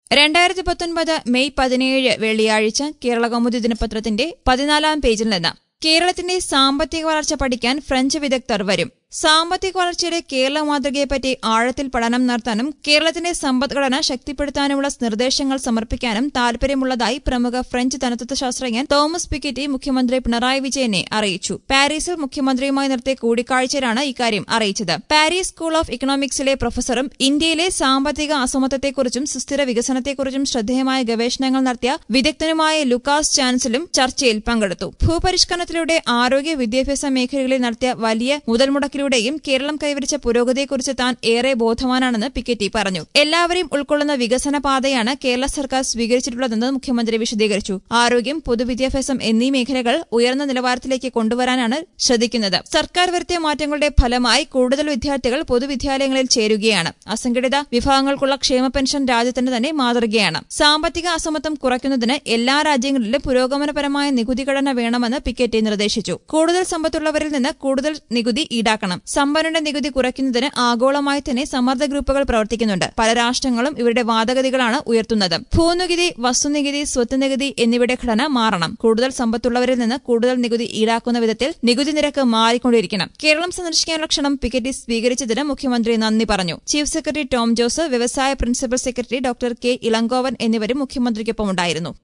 രണ്ടായിരത്തി പത്തൊൻപത് മെയ് പതിനേഴ് വെള്ളിയാഴ്ച കേരള കൗമുദി ദിനപത്രത്തിന്റെ പതിനാലാം പേജിൽ നിന്ന് കേരളത്തിന്റെ സാമ്പത്തിക വളർച്ച പഠിക്കാൻ ഫ്രഞ്ച് വിദഗ്ധർ വരും സാമ്പത്തിക വളർച്ചയുടെ കേരള മാതൃകയെപ്പറ്റി ആഴത്തിൽ പഠനം നടത്താനും കേരളത്തിന്റെ സമ്പദ്ഘടന ശക്തിപ്പെടുത്താനുമുള്ള നിർദ്ദേശങ്ങൾ സമർപ്പിക്കാനും താൽപര്യമുള്ളതായി പ്രമുഖ ഫ്രഞ്ച് ധനതത്വശാസ്ത്രജ്ഞൻ തോമസ് പിക്കറ്റി മുഖ്യമന്ത്രി പിണറായി വിജയനെ അറിയിച്ചു പാരീസിൽ മുഖ്യമന്ത്രിയുമായി നടത്തിയ കൂടിക്കാഴ്ചയിലാണ് ഇക്കാര്യം അറിയിച്ചത് പാരീസ് സ്കൂൾ ഓഫ് ഇക്കണോമിക്സിലെ പ്രൊഫസറും ഇന്ത്യയിലെ സാമ്പത്തിക അസമത്വത്തെക്കുറിച്ചും സുസ്ഥിര വികസനത്തെക്കുറിച്ചും ശ്രദ്ധേയമായ ഗവേഷണങ്ങൾ നടത്തിയ വിദഗ്ധനുമായ ലുക്കാസ് ചാൻസലും ചർച്ചയിൽ പങ്കെടുത്തു ഭൂപരിഷ്കരണത്തിലൂടെ ആരോഗ്യ വിദ്യാഭ്യാസ മേഖലകളിൽ നടത്തിയ വലിയ മുതൽമുടക്കിലൂടെയും കേരളം കൈവരിച്ച പുരോഗതിയെക്കുറിച്ച് താൻ ഏറെ ബോധവാനാണെന്ന് പിക്കറ്റി പറഞ്ഞു എല്ലാവരെയും ഉൾക്കൊള്ളുന്ന വികസന പാതയാണ് കേരള സർക്കാർ സ്വീകരിച്ചിട്ടുള്ളതെന്ന് മുഖ്യമന്ത്രി വിശദീകരിച്ചു ആരോഗ്യം പൊതുവിദ്യാഭ്യാസം എന്നീ മേഖലകൾ ഉയർന്ന നിലവാരത്തിലേക്ക് കൊണ്ടുവരാനാണ് ശ്രദ്ധിക്കുന്നത് സർക്കാർ വരുത്തിയ മാറ്റങ്ങളുടെ ഫലമായി കൂടുതൽ വിദ്യാർത്ഥികൾ പൊതുവിദ്യാലയങ്ങളിൽ ചേരുകയാണ് അസംഘടിത വിഭാഗങ്ങൾക്കുള്ള ക്ഷേമ പെൻഷൻ രാജ്യത്തിന് തന്നെ മാതൃകയാണ് സാമ്പത്തിക അസമത്വം കുറയ്ക്കുന്നതിന് എല്ലാ രാജ്യങ്ങളിലും പുരോഗമനപരമായ നികുതി ഘടന വേണമെന്ന് പിക്കറ്റി നിർദ്ദേശിച്ചു കൂടുതൽ സമ്പത്തുള്ളവരിൽ നിന്ന് കൂടുതൽ നികുതി ഈടാക്കണം സമ്പന്നരുടെ നികുതി കുറയ്ക്കുന്നതിന് ആഗോളമായി തന്നെ സമ്മർദ്ദ ഗ്രൂപ്പുകൾ പ്രവർത്തിക്കുന്നുണ്ട് പല രാഷ്ട്രങ്ങളും ഇവരുടെ വാദഗതികളാണ് ഉയർത്തുന്നത് ഭൂനികുതി വസ്തുനികുതി സ്വത്ത് നികുതി എന്നിവയുടെ ഘടന മാറണം കൂടുതൽ സമ്പത്തുള്ളവരിൽ നിന്ന് കൂടുതൽ നികുതി ഈടാക്കുന്ന വിധത്തിൽ നികുതി നിരക്ക് മാറിക്കൊണ്ടിരിക്കണം കേരളം സന്ദർശിക്കാനുള്ള ക്ഷണം പിക്കറ്റി സ്വീകരിച്ചതിന് മുഖ്യമന്ത്രി നന്ദി പറഞ്ഞു ചീഫ് സെക്രട്ടറി ടോം ജോസ് വ്യവസായ principal secretary doctor K Elangovan എന്നിവരും മുഖ്യമന്ത്രിക്കൊപ്പമുണ്ടായിരുന്നു